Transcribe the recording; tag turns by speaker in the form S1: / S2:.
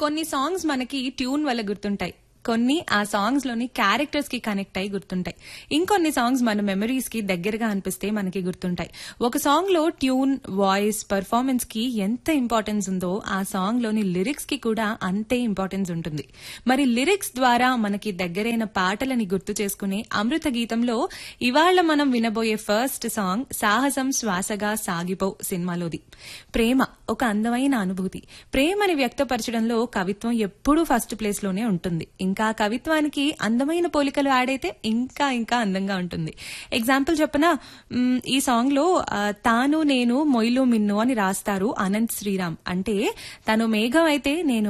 S1: కొన్ని సాంగ్స్ మనకి ట్యూన్ వల్ల గుర్తుంటాయి కొన్ని ఆ సాంగ్స్ లోని క్యారెక్టర్స్ కి కనెక్ట్ అయి గుర్తుంటాయి ఇంకొన్ని సాంగ్స్ మన మెమరీస్ కి దగ్గరగా అనిపిస్తే మనకి గుర్తుంటాయి ఒక సాంగ్ లో ట్యూన్ వాయిస్ పర్ఫార్మెన్స్ కి ఎంత ఇంపార్టెన్స్ ఉందో ఆ సాంగ్ లోని లిరిక్స్ కి కూడా అంతే ఇంపార్టెన్స్ ఉంటుంది మరి లిరిక్స్ ద్వారా మనకి దగ్గరైన పాటలని గుర్తు చేసుకునే అమృత గీతంలో ఇవాళ మనం వినబోయే ఫస్ట్ సాంగ్ సాహసం శ్వాసగా సాగిపో సినిమాలోది ప్రేమ ఒక అందమైన అనుభూతి ప్రేమని వ్యక్తపరచడంలో కవిత్వం ఎప్పుడూ ఫస్ట్ ప్లేస్ లోనే ఉంటుంది ఇంకా కవిత్వానికి అందమైన పోలికలు యాడ్ అయితే ఇంకా ఇంకా అందంగా ఉంటుంది ఎగ్జాంపుల్ చెప్పనా మ్, ఈ సాంగ్ లో ఆ, తాను నేను మొయిలు మిన్ను అని రాస్తారు అనంత్ శ్రీరామ్ అంటే తను మేఘం అయితే నేను